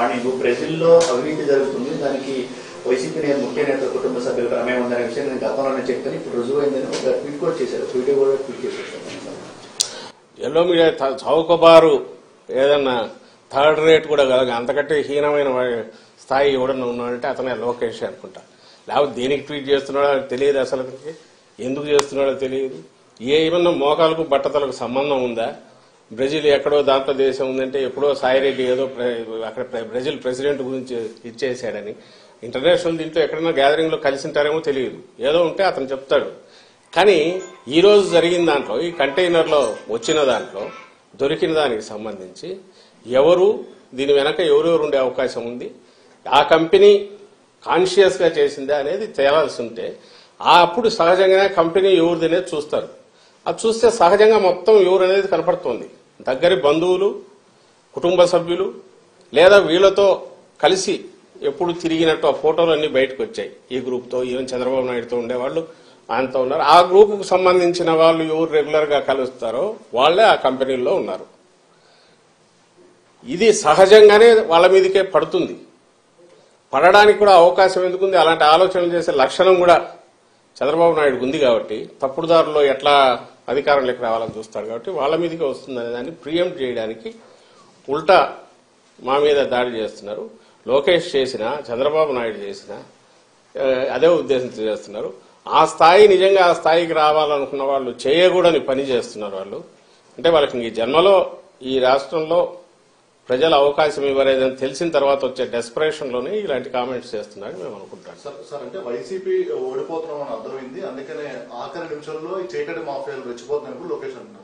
Morning బ్రెజిల్లో అవినీతి జరుగుతుంది దానికి వైసీపీ నేత ముఖ్య నేత కుటుంబ సభ్యుల ప్రమేయం ఉందనే విషయం నేను గతంలోనే చెప్పాను ఇప్పుడు రుజువైందని ఒక ట్వీట్ కూడా చేశారు వీడియో కూడా ట్వీట్ చేసేసారు ఎల్లో మీడియా త- చౌకబారు ఏదన్నా థర్డ్ రేట్ కూడా కాదు అంతకంటే హీనమైన వా- స్థాయి ఎవడన్నా ఉన్నాడంటే అతనే లోకేష్ అనుకుంటా లేకపోతే దేనికి ట్వీట్ చేస్తున్నాడో అది తెలియదు అసలు అతనికి ఎందుకు చేస్తున్నాడో తెలియదు ఏమన్నా మోకాలకు బట్టతలకు సంబంధం ఉందా బ్రెజిల్ ఎక్కడో దాంట్లో దేశం ఉందంటే ఎప్పుడో సాయిరెడ్డి ఏదో ప్ర- అక్కడ ప్ర- బ్రెజిల్ ప్రెసిడెంట్ గురించి ఇచ్చేసాడని ఇంటర్నేషనల్ దీంట్లో ఎక్కడైనా గ్యాదరింగ్ లో కలిసి ఉంటారేమో తెలియదు ఏదో ఉంటే అతను చెప్తాడు కానీ ఈ రోజు జరిగిన దాంట్లో ఈ కంటైనర్లో వచ్చిన దాంట్లో దొరికిన దానికి సంబంధించి ఎవరు దీని వెనక ఎవరెవరు ఉండే అవకాశం ఉంది ఆ కంపెనీ కాన్షియస్ గా చేసిందా అనేది తేలాల్సి ఉంటే ఆ అప్పుడు సహజంగానే కంపెనీ ఎవరిది అనేది చూస్తారు అది చూస్తే సహజంగా మొత్తం ఎవరు అనేది కనపడుతోంది దగ్గరి బంధువులు కుటుంబ సభ్యులు లేదా వీళ్ళతో కలిసి ఎప్పుడు తిరిగినట్టు ఆ ఫోటోలు అన్ని బయటకు వచ్చాయి ఈ గ్రూప్తో ఈవెన్ చంద్రబాబు నాయుడుతో ఉండేవాళ్ళు ఆయనతో ఉన్నారు ఆ గ్రూపుకు సంబంధించిన వాళ్ళు ఎవరు రెగ్యులర్ గా కలుస్తారో వాళ్ళే ఆ కంపెనీల్లో ఉన్నారు ఇది సహజంగానే వాళ్ళ మీదకే పడుతుంది పడడానికి కూడా అవకాశం ఎందుకుంది అలాంటి ఆలోచనలు చేసే లక్షణం కూడా చంద్రబాబు నాయుడు ఉంది కాబట్టి తప్పుడు దారిలో ఎట్లా అధికారంలోకి రావాలని చూస్తాడు కాబట్టి వాళ్ళ మీదకే వస్తుంది అనే దాన్ని ప్రియంప్ట్ చేయడానికి ఉల్టా మా మీద దాడి చేస్తున్నారు లోకేష్ చేసిన చంద్రబాబు నాయుడు చేసిన ఆ, అదే ఉద్దేశంతో చేస్తున్నారు ఆ స్థాయి నిజంగా ఆ స్థాయికి రావాలనుకున్న వాళ్ళు చేయకూడని పని చేస్తున్నారు వాళ్ళు అంటే వాళ్ళకి ఇంక ఈ జన్మలో ఈ రాష్ట్రంలో ప్రజలు అవకాశం ఇవ్వలేదని తెలిసిన తర్వాత వచ్చే డెస్పరేషన్ లోనే ఇలాంటి కామెంట్స్ చేస్తున్నారని మేము అనుకుంటాం సార్ సార్ అంటే వైసీపీ ఓడిపోతున్నాం అని అర్థమైంది అందుకనే ఆఖరి నిమిషంలో ఈ చీకటి మాఫియాలు రెచ్చిపోతున్నాయి లోకేష్ అంటున్నారు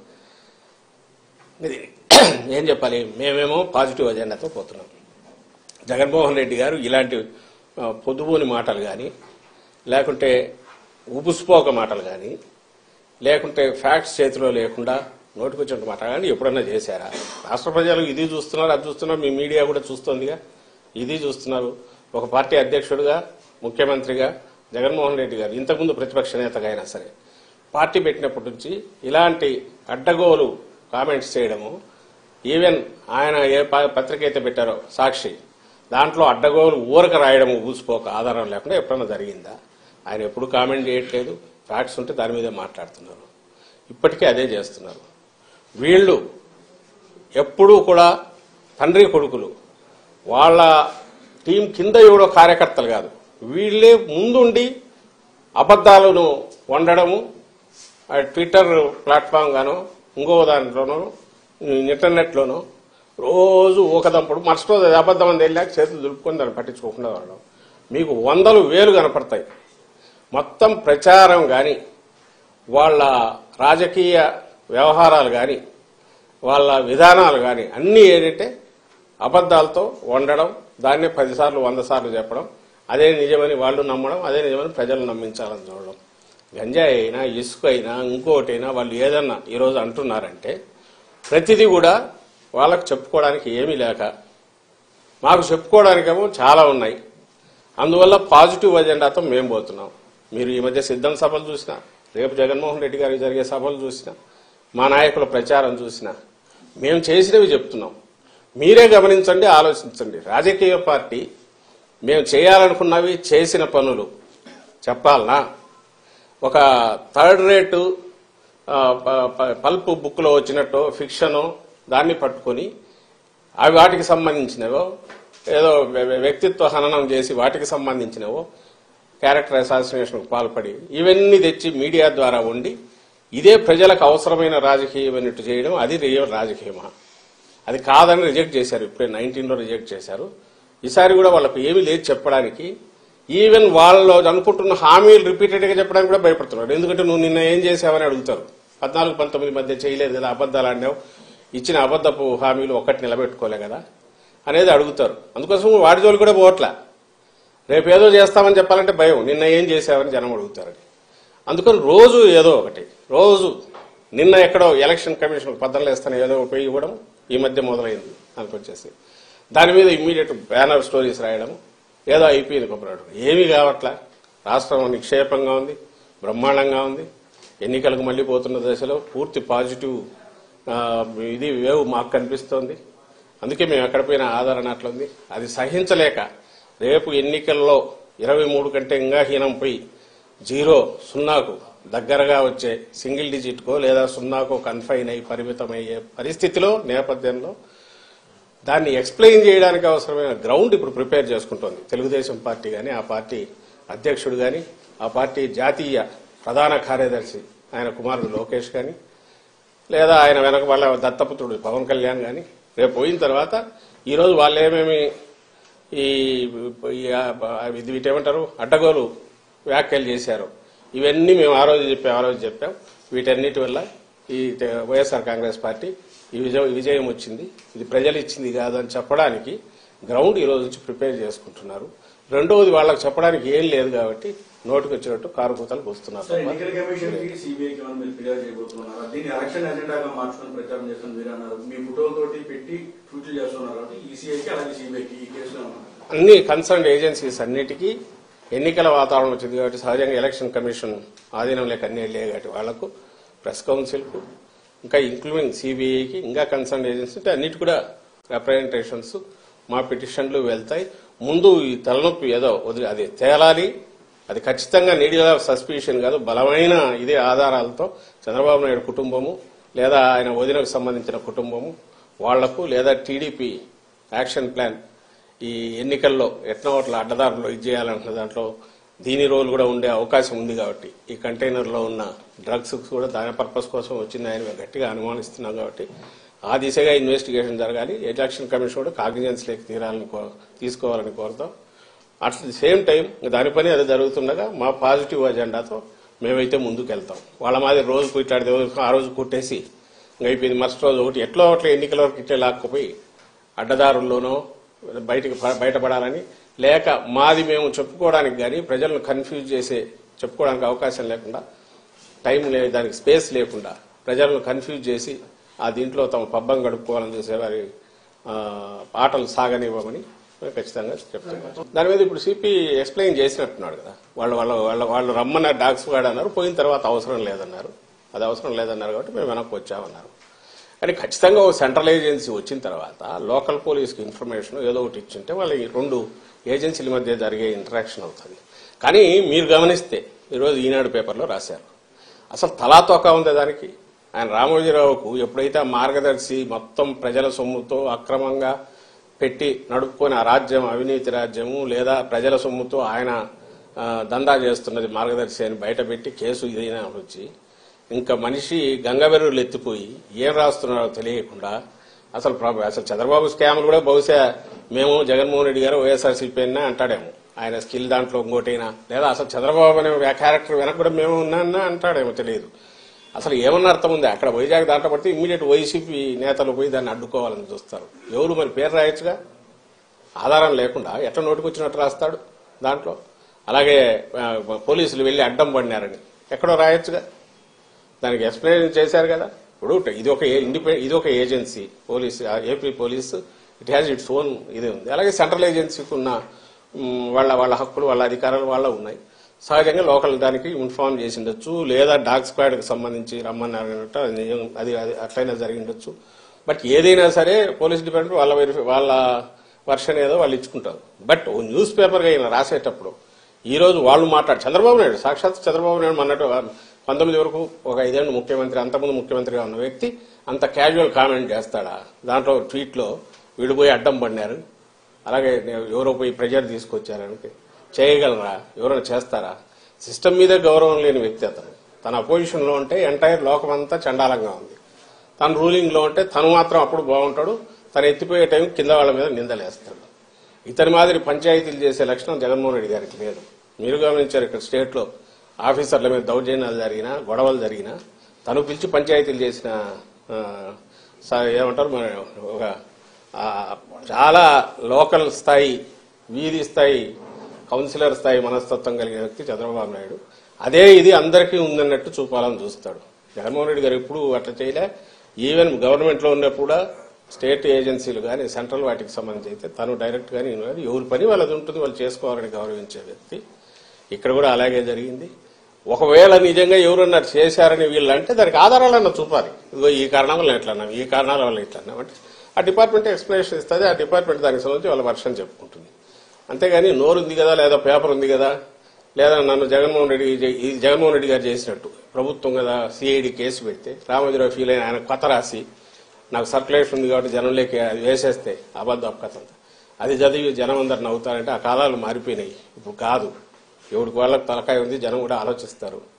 ఇది ఏం చెప్పాలి మేమేమో పాజిటివ్ అజెండాతో పోతున్నాం జగన్మోహన్ రెడ్డి గారు ఇలాంటి ఆ, పొదుపుని మాటలు కానీ లేకుంటే ఉపుస్పోక మాటలు కానీ లేకుంటే ఫ్యాక్ట్స్ చేతిలో లేకుండా నోటికొచ్చిన మాట కానీ ఎప్పుడన్నా చేశారా రాష్ట్ర ప్రజలు ఇది చూస్తున్నారు అది చూస్తున్నారు మీ మీడియా కూడా చూస్తోందిగా ఇది చూస్తున్నారు ఒక పార్టీ అధ్యక్షుడిగా ముఖ్యమంత్రిగా జగన్మోహన్ రెడ్డి గారు ఇంతకుముందు ప్రతిపక్ష నేతగా అయినా సరే పార్టీ పెట్టినప్పటి నుంచి ఇలాంటి అడ్డగోలు కామెంట్స్ చేయడము ఈవెన్ ఆయన ఏ ప- పత్రిక అయితే పెట్టారో సాక్షి దాంట్లో అడ్డగోలు ఊరక రాయడము ఊసిపోక ఆధారం లేకుండా ఎప్పుడన్నా జరిగిందా ఆయన ఎప్పుడు కామెంట్ చేయట్లేదు ఫ్యాక్ట్స్ ఉంటే దాని మీదే మాట్లాడుతున్నారు ఇప్పటికీ అదే చేస్తున్నారు వీళ్ళు ఎప్పుడూ కూడా తండ్రి కొడుకులు వాళ్ళ టీం కింద ఎవడో కార్యకర్తలు కాదు వీళ్ళే ముందుండి అబద్ధాలను వండడము ఆ ట్విట్టర్ ప్లాట్ఫామ్ గాను ఇంకో దాంట్లోనూ ఇంటర్నెట్లోనూ రోజు ఊకదంపుడు మరుసటి రోజు అది అబద్ధం అని వెళ్ళాక చేతులు దులుపుకొని దాన్ని పట్టించుకోకుండా ఉండడం మీకు వందలు వేలు కనపడతాయి మొత్తం ప్రచారం కానీ వాళ్ళ రాజకీయ వ్యవహారాలు కానీ వాళ్ళ విధానాలు కానీ అన్నీ ఏంటంటే అబద్ధాలతో వండడం దాన్నే పదిసార్లు వంద సార్లు చెప్పడం అదే నిజమని వాళ్ళు నమ్మడం అదే నిజమని ప్రజలు నమ్మించాలని చూడడం గంజాయి అయినా ఇసుక అయినా ఇంకోటైనా వాళ్ళు ఏదన్నా ఈరోజు అంటున్నారంటే ప్రతిదీ కూడా వాళ్ళకు చెప్పుకోవడానికి ఏమీ లేక మాకు చెప్పుకోవడానికేమో చాలా ఉన్నాయి అందువల్ల పాజిటివ్ అజెండాతో మేము పోతున్నాం మీరు ఈ మధ్య సిద్ధం సభలు చూసినా రేపు జగన్మోహన్ రెడ్డి గారికి జరిగే సభలు చూసినా మా నాయకుల ప్రచారం చూసినా మేము చేసినవి చెప్తున్నాం మీరే గమనించండి ఆలోచించండి రాజకీయ పార్టీ మేము చేయాలనుకున్నవి చేసిన పనులు చెప్పాలనా ఒక థర్డ్ రేటు ఆ, ప- ప- పల్ప్ బుక్లో వచ్చినట్టు ఫిక్షను దాన్ని పట్టుకొని అవి వాటికి సంబంధించినవో ఏదో వ్య- వ్య- వ్యక్తిత్వ హననం చేసి వాటికి సంబంధించినవో క్యారెక్టర్ అసాసినేషన్కు పాల్పడి ఇవన్నీ తెచ్చి మీడియా ద్వారా ఉండి ఇదే ప్రజలకు అవసరమైన రాజకీయం అన్నట్టు చేయడం అది రియల్ రాజకీయమా అది కాదని రిజెక్ట్ చేశారు ఇప్పుడే నైన్టీన్లో రిజెక్ట్ చేశారు ఈసారి కూడా వాళ్ళకు ఏమీ లేదు చెప్పడానికి ఈవెన్ వాళ్ళు అనుకుంటున్న హామీలు రిపీటెడ్ గా చెప్పడానికి కూడా భయపడుతున్నారు ఎందుకంటే నువ్వు నిన్న ఏం చేసావని అడుగుతారు పద్నాలుగు పంతొమ్మిది మధ్య చేయలేదు కదా అబద్దాలు ఆడినావు ఇచ్చిన అబద్ధపు హామీలు ఒక్కటి నిలబెట్టుకోలే కదా అనేది అడుగుతారు అందుకోసం వాడి జోలు కూడా పోవట్లా రేపు ఏదో చేస్తామని చెప్పాలంటే భయం నిన్న ఏం చేసావని జనం అడుగుతారని అందుకని రోజు ఏదో ఒకటి రోజు నిన్న ఎక్కడో ఎలక్షన్ కమిషన్ పద్దలు వేస్తాను ఏదో ఒకటి ఇవ్వడం ఈ మధ్య మొదలైంది దానికి వచ్చేసి దాని మీద ఇమ్మీడియట్ బ్యానర్ స్టోరీస్ రాయడం ఏదో అయిపోయింది కొబ్బరాడు ఏమీ కావట్లా రాష్ట్రం నిక్షేపంగా ఉంది బ్రహ్మాండంగా ఉంది ఎన్నికలకు మళ్ళీ పోతున్న దశలో పూర్తి పాజిటివ్ ఆ, ఇది వేవ్ మాకు కనిపిస్తోంది అందుకే మేము ఎక్కడ పోయినా ఆదరణ అట్లుంది అది సహించలేక రేపు ఎన్నికల్లో ఇరవై మూడు కంటే ఇంకా హీనం పోయి జీరో సున్నాకు దగ్గరగా వచ్చే సింగిల్ డిజిట్కో లేదా సున్నాకో కన్ఫైన్ అయి పరిమితమయ్యే పరిస్థితిలో నేపథ్యంలో దాన్ని ఎక్స్ప్లెయిన్ చేయడానికి అవసరమైన గ్రౌండ్ ఇప్పుడు ప్రిపేర్ చేసుకుంటోంది తెలుగుదేశం పార్టీ కానీ ఆ పార్టీ అధ్యక్షుడు కానీ ఆ పార్టీ జాతీయ ప్రధాన కార్యదర్శి ఆయన కుమారుడు లోకేష్ కానీ లేదా ఆయన వెనక వాళ్ళ దత్తపుత్రుడు పవన్ కళ్యాణ్ కానీ రేపు పోయిన తర్వాత ఈరోజు వాళ్ళు ఏమేమి ఈ ఈ ఆ- ఇది వీటేమంటారు అడ్డగోలు వ్యాఖ్యలు చేశారు ఇవన్నీ మేము ఆ రోజు చెప్పాం ఆ రోజు చెప్పాం వీటన్నిటి వల్ల ఈ తె- వైఎస్ఆర్ కాంగ్రెస్ పార్టీ ఈ విజయం విజయం వచ్చింది ఇది ప్రజలు ఇచ్చింది కాదు అని చెప్పడానికి గ్రౌండ్ ఈ రోజు నుంచి ప్రిపేర్ చేసుకుంటున్నారు రెండవది వాళ్ళకి చెప్పడానికి ఏం లేదు కాబట్టి నోటికి వచ్చినట్టు కారు కూతలు కూస్తున్నారు సార్ ఎన్నికల కమిషన్ కి సిబిఐకి ఏమైనా మీరు ఫిర్యాదు చేయబోతున్నారు దీన్ని ఎలక్షన్ ఎజెండాగా మార్చుకొని ప్రచారం చేస్తున్న మీరు అన్నారు మీ ఫోటోలతోటి పెట్టి ట్వీట్లు చేస్తున్నారు కాబట్టి ఈసీఐకి అలాగే సిబిఐకి ఈ కేసులో ఉన్నారు అన్ని కన్సర్న్ ఏజెన్సీస్ అన్నిటికీ ఎన్నికల వాతావరణం వచ్చింది కాబట్టి సహజంగా ఎలక్షన్ కమిషన్ ఆధీనం లేక అన్ని వెళ్ళే కాబట్టి వాళ్లకు ప్రెస్ కౌన్సిల్కు ఇంకా ఇంక్లూడింగ్ సిబిఐకి ఇంకా కన్సర్న్ ఏజెన్సీ అంటే అన్నిటి కూడా రిప్రజెంటేషన్స్ మా పిటిషన్లు వెళ్తాయి ముందు ఈ తలనొప్పి ఏదో వదిలి అది తేలాలి అది ఖచ్చితంగా నీడియల్ ఆఫ్ సస్పిషన్ కాదు బలమైన ఇదే ఆధారాలతో చంద్రబాబు నాయుడు కుటుంబము లేదా ఆయన వదినకు సంబంధించిన కుటుంబము వాళ్లకు లేదా టీడీపీ యాక్షన్ ప్లాన్ ఈ ఎన్నికల్లో ఎట్లా అట్లా అడ్డదారులు ఇది చేయాలంటున్న దాంట్లో దీని రోల్ కూడా ఉండే అవకాశం ఉంది కాబట్టి ఈ కంటైనర్లో ఉన్న డ్రగ్స్ కూడా దాని పర్పస్ కోసం వచ్చిందని మేము గట్టిగా అనుమానిస్తున్నాం కాబట్టి ఆ దిశగా ఇన్వెస్టిగేషన్ జరగాలి ఎలక్షన్ కమిషన్ కూడా కాగ్నిజెన్స్ లేక తీరాలని కో- తీసుకోవాలని కోరుతాం అట్ ది సేమ్ టైం దాని పని అది జరుగుతుండగా మా పాజిటివ్ అజెండాతో మేమైతే ముందుకు వెళ్తాం వాళ్ళ మాదిరి రోజు ఇట్లాంటి ఆ రోజు కొట్టేసి ఇంక అయిపోయింది మరుసటి రోజు ఒకటి ఎట్లో అట్లా ఎన్నికల వరకు ఇట్లే లాక్కుపోయి అడ్డదారుల్లోనో బయటికి ప- బయటపడాలని లేక మాది మేము చెప్పుకోవడానికి కానీ ప్రజలను కన్ఫ్యూజ్ చేసే చెప్పుకోవడానికి అవకాశం లేకుండా టైం లే దానికి స్పేస్ లేకుండా ప్రజలను కన్ఫ్యూజ్ చేసి ఆ దీంట్లో తమ పబ్బం గడుపుకోవాలని చూసే వారి ఆ, ఆటలు సాగనివ్వమని మేము ఖచ్చితంగా చెప్తున్నాం దాని మీద ఇప్పుడు సిపి ఎక్స్ప్లెయిన్ చేసినట్టున్నాడు కదా వాళ్ళు వాళ్ళ వాళ్ళ వాళ్ళు రమ్మన్న డాక్స్ వాడు అన్నారు పోయిన తర్వాత అవసరం లేదన్నారు అది అవసరం లేదన్నారు కాబట్టి మేము వెనక్కి వచ్చామన్నారు కానీ ఖచ్చితంగా ఒక సెంట్రల్ ఏజెన్సీ వచ్చిన తర్వాత లోకల్ పోలీస్కి ఇన్ఫర్మేషన్ ఏదో ఒకటి ఇచ్చింటే వాళ్ళ ఈ రెండు ఏజెన్సీల మధ్య జరిగే ఇంటరాక్షన్ అవుతుంది కానీ మీరు గమనిస్తే ఈరోజు ఈనాడు పేపర్లో రాశారు అసలు తలా తోక ఉంది దానికి ఆయన రామోజీరావుకు ఎప్పుడైతే ఆ మార్గదర్శి మొత్తం ప్రజల సొమ్ముతో అక్రమంగా పెట్టి నడుపుకొని ఆ రాజ్యం అవినీతి రాజ్యము లేదా ప్రజల సొమ్ముతో ఆయన ఆ, దందా చేస్తున్నది మార్గదర్శి అని బయటపెట్టి కేసు ఇదైనా వచ్చి ఇంకా మనిషి గంగవెరులు ఎత్తిపోయి ఏం రాస్తున్నారో తెలియకుండా అసలు ప్రాబ్- అసలు చంద్రబాబు స్కామ్లు కూడా బహుశా మేము జగన్మోహన్ రెడ్డి గారు వైఎస్ఆర్సీపీ అయినా అంటాడేమో ఆయన స్కిల్ దాంట్లో ఇంకోటైనా లేదా అసలు చంద్రబాబు అనే క్యారెక్టర్ వెనక కూడా మేము ఉన్నా అంటాడేమో తెలియదు అసలు ఏమన్నా అర్థం ఉంది అక్కడ వైజాగ్ దాంట్లో పడితే ఇమ్మీడియట్ వైసీపీ నేతలు పోయి దాన్ని అడ్డుకోవాలని చూస్తారు ఎవరు మరి పేరు రాయొచ్చుగా ఆధారం లేకుండా ఎట్లా నోటికొచ్చినట్టు రాస్తాడు దాంట్లో అలాగే ఆ, పోలీసులు వెళ్ళి అడ్డం పడినారని ఎక్కడో రాయొచ్చుగా దానికి ఎక్స్ప్లెయిన్ చేశారు కదా ఇప్పుడు ఇది ఒక ఇండిపెండెంట్ ఇది ఒక agency police AP police it has its own ఇది ఉంది అలాగే సెంట్రల్ ఏజెన్సీకి ఉన్న మ్, వాళ్ళ వాళ్ళ హక్కులు వాళ్ళ అధికారాలు వాళ్ళ ఉన్నాయి సహజంగా లోకల్ దానికి ఇన్ఫార్మ్ చేసి ఉండొచ్చు లేదా డాగ్ స్క్వాడ్కి సంబంధించి రమ్మన్నారు అన్నట్టు అది నిజం అది అది అట్లయినా జరిగి ఉండొచ్చు బట్ ఏదైనా సరే పోలీస్ డిపార్ట్మెంట్ వాళ్ళ వెరిఫై వాళ్ళ వర్షన్ ఏదో వాళ్ళు ఇచ్చుకుంటారు బట్ ఓ న్యూస్ పేపర్గా ఈయన రాసేటప్పుడు ఈ రోజు వాళ్ళు మాట్లాడు చంద్రబాబు నాయుడు సాక్షాత్ చంద్రబాబు నాయుడు అన్నట్టు పంతొమ్మిది వరకు ఒక ఐదేళ్ళు ముఖ్యమంత్రి అంతకుముందు ముఖ్యమంత్రిగా ఉన్న వ్యక్తి అంత క్యాజువల్ కామెంట్ చేస్తాడా దాంట్లో ట్వీట్లో విడిపోయి అడ్డం పడినారు అలాగే ఎవరో పోయి ప్రెజర్ తీసుకొచ్చారని చేయగలరా ఎవరైనా చేస్తారా సిస్టమ్ మీద గౌరవం లేని వ్యక్తి అతను తన అపోజిషన్ లో ఉంటే ఎంటైర్ లోకం అంతా చండాలంగా ఉంది తన రూలింగ్ లో ఉంటే తను మాత్రం అప్పుడు బాగుంటాడు తను ఎత్తిపోయే టైం కింద వాళ్ళ మీద నిందలేస్తాడు ఇతని మాదిరి పంచాయతీలు చేసే లక్షణం జగన్మోహన్ రెడ్డి గారికి లేదు మీరు గమనించారు ఇక్కడ స్టేట్ లో ఆఫీసర్ల మీద దౌర్జన్యాలు జరిగినా గొడవలు జరిగినా తను పిలిచి పంచాయతీలు చేసిన ఆ, స- ఏమంటారు మన ఒక ఆ, చాలా లోకల్ స్థాయి వీధి స్థాయి కౌన్సిలర్ స్థాయి మనస్తత్వం కలిగిన వ్యక్తి చంద్రబాబు నాయుడు అదే ఇది అందరికీ ఉందన్నట్టు చూపాలని చూస్తాడు జగన్మోహన్ రెడ్డి గారు ఎప్పుడు అట్లా చేయలే ఈవెన్ గవర్నమెంట్ లో ఉన్నప్పుడు కూడా స్టేట్ ఏజెన్సీలు కానీ సెంట్రల్ వాటికి సంబంధించి అయితే తను డైరెక్ట్ కానీ ఎవరి పని వాళ్ళది ఉంటుంది వాళ్ళు చేసుకోవాలని గౌరవించే వ్యక్తి ఇక్కడ కూడా అలాగే జరిగింది ఒకవేళ నిజంగా ఎవరన్నా చేశారని వీళ్ళు అంటే దానికి ఆధారాలన్నా చూపాలి ఇదిగో ఈ కారణం వల్ల ఇట్లా అన్నాం ఈ కారణాల వల్ల ఇట్లా అన్నాం అంటే ఆ డిపార్ట్మెంట్ ఎక్స్ప్లెనేషన్ ఇస్తుంది ఆ డిపార్ట్మెంట్ దానికి సంబంధించి వాళ్ళ వర్షం చెప్పుకుంటుంది అంతేగాని నోరు ఉంది కదా లేదా పేపర్ ఉంది కదా లేదా నన్ను జగన్మోహన్ రెడ్డి చే- ఇది జగన్మోహన్ రెడ్డి గారు చేసినట్టు ప్రభుత్వం కదా సిఐడి కేసు పెడితే రామోజీరావు ఫీల్ అయిన ఆయన కొత్త రాసి నాకు సర్క్యులేషన్ ఉంది కాబట్టి జనంలోకి అది వేసేస్తే అబద్ధం కథ అంతా. అది చదివి జనం అందరు నవ్వుతారంటే ఆ కాలాలు మారిపోయినాయి ఇప్పుడు కాదు ఎవరికి వాళ్ళకి తలకాయ ఉంది జనం కూడా ఆలోచిస్తారు